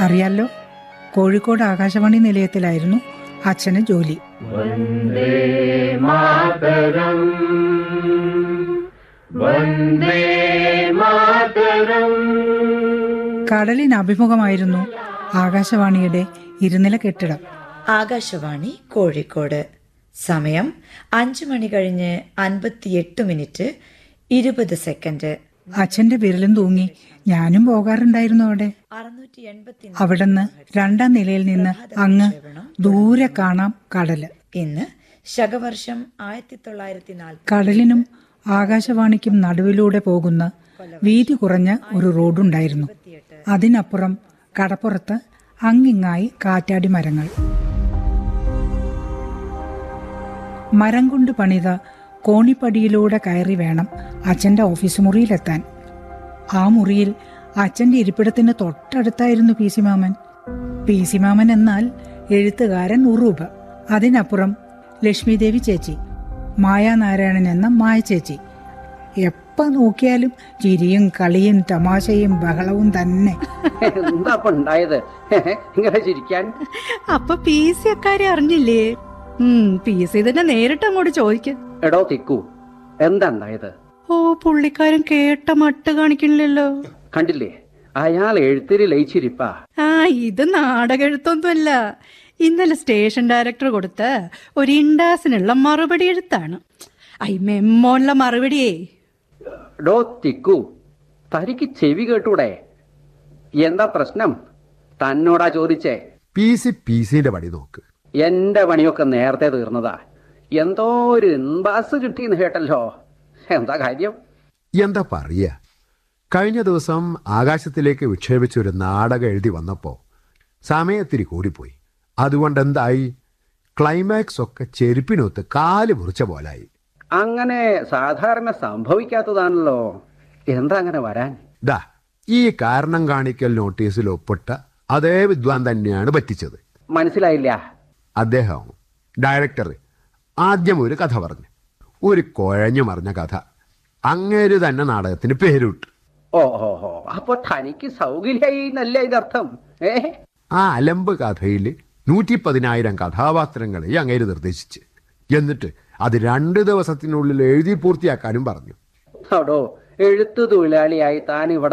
അറിയാലോ കോഴിക്കോട് ആകാശവാണി നിലയത്തിലായിരുന്നു അച്ഛന് ജോലി വന്ദേ മാതരം വന്ദേ മാതരം കടലിന് അഭിമുഖമായിരുന്നു ആകാശവാണിയുടെ ഇരുനില കെട്ടിടം ആകാശവാണി കോഴിക്കോട് സമയം അഞ്ചു മണി കഴിഞ്ഞ് അൻപത്തിയെട്ട് മിനിറ്റ് ഇരുപത് സെക്കൻഡ് അച്ഛന്റെ വിരലും തൂങ്ങി ഞാനും പോകാറുണ്ടായിരുന്നു അവിടെ അറുന്നൂറ്റി എൺപത്തി അവിടുന്ന് രണ്ടാം നിലയിൽ നിന്ന് അങ്ങ് ദൂരെ കാണാം കടല് ഇന്ന് ശകവർഷം ആയിരത്തി തൊള്ളായിരത്തി നാൽപ്പത്തി കടലിനും ആകാശവാണിക്കും നടുവിലൂടെ പോകുന്ന വീതി കുറഞ്ഞ ഒരു റോഡുണ്ടായിരുന്നു അതിനപ്പുറം കടപ്പുറത്ത് അങ്ങിങ്ങായി കാറ്റാടി മരങ്ങൾ മരം കൊണ്ട് പണിത കോണിപ്പടിയിലൂടെ കയറി വേണം അച്ഛൻ്റെ ഓഫീസ് മുറിയിലെത്താൻ ആ മുറിയിൽ അച്ഛൻ്റെ ഇരിപ്പിടത്തിന് തൊട്ടടുത്തായിരുന്നു P C Mammen P C Mammen എന്നാൽ എഴുത്തുകാരൻ ഉറൂബ് അതിനപ്പുറം ലക്ഷ്മിദേവി ചേച്ചി മായാനാരായണൻ എന്ന മായ ചേച്ചി എപ്പോ നോക്കിയാലും ചിരിയും കളിയും തമാശയും ബഹളവും തന്നെ എന്താ ഇപ്പൊ ഉണ്ടായത് ഇങ്ങനെ ചിരിക്കാൻ അപ്പൊ പി സി അക്കാര്യം അറിഞ്ഞില്ലേ ഉം പി സി തന്നെ നേരിട്ട് അങ്ങോട്ട് ചോദിക്ക എടോ തിക്കു എന്താ ഉണ്ടായത് ഓ പുള്ളിക്കാരൻ കേട്ട മട്ട് കാണിക്കണില്ലല്ലോ കണ്ടില്ലേ അയാൾ എഴുത്തിരി ലയിച്ചിരിപ്പാ ആ ഇത് നാടകെഴുത്തൊന്നുമല്ല ഇന്നലെ സ്റ്റേഷൻ ഡയറക്ടർ കൊടുത്ത ഒരു ഇൻഡാസിനുള്ള മറുപടി എഴുത്താണ് ഐ മെമ്മോനുള്ള മറുപടിയേ ഡോ തിക്കു തനിക്ക് ചെവി കേട്ടൂടെ എന്താ പ്രശ്നം തന്നോടാ ചോദിച്ചേ പി സി പി സിന്റെ പടി നോക്ക് എന്റെ പണിയൊക്കെ നേരത്തെ തീർന്നതാ എന്തോ ഒരു ഇൻബാസ് കിട്ടിയെന്ന് കേട്ടല്ലോ എന്താ കാര്യം എന്താ പറയ കഴിഞ്ഞ ദിവസം ആകാശത്തിലേക്ക് വിക്ഷേപിച്ച ഒരു നാടകം എഴുതി വന്നപ്പോ സമയത്തിരി കൂടിപ്പോയി അതുകൊണ്ട് എന്തായി ക്ലൈമാക്സ് ഒക്കെ ചെരുപ്പിനൊത്ത് കാല് മുറിച്ച പോലായി അങ്ങനെ സാധാരണ സംഭവിക്കാത്തതാണല്ലോ എന്താ അങ്ങനെ വരാൻ ദാ ഈ കാരണം കാണിക്കൽ നോട്ടീസിൽ ഒപ്പിട്ട അതേ വിദ്വാൻ തന്നെയാണ് പറ്റിച്ചത് മനസ്സിലായില്ല അദ്ദേഹം ഡയറക്ടർ ആദ്യം ഒരു കഥ പറഞ്ഞു ഒരു കുഴഞ്ഞു മറിഞ്ഞ കഥ അങ്ങേര് തന്നെ നാടകത്തിന് പേരിട്ടു ഓ ഓ ഓ അപ്പൊ തനിക്ക് സൗകര്യായി എന്നല്ലേ ഇതിനർത്ഥം ഏ ആ അലമ്പ് കഥയിൽ നൂറ്റി പതിനായിരം കഥാപാത്രങ്ങളെ അങ്ങേര് നിർദ്ദേശിച്ച് എന്നിട്ട് അത് രണ്ട് ദിവസത്തിനുള്ളിൽ എഴുതി പൂർത്തിയാക്കാനും പറഞ്ഞു അടോ എഴുത്തു തൊഴിലാളിയായി താൻ ഇവിടെ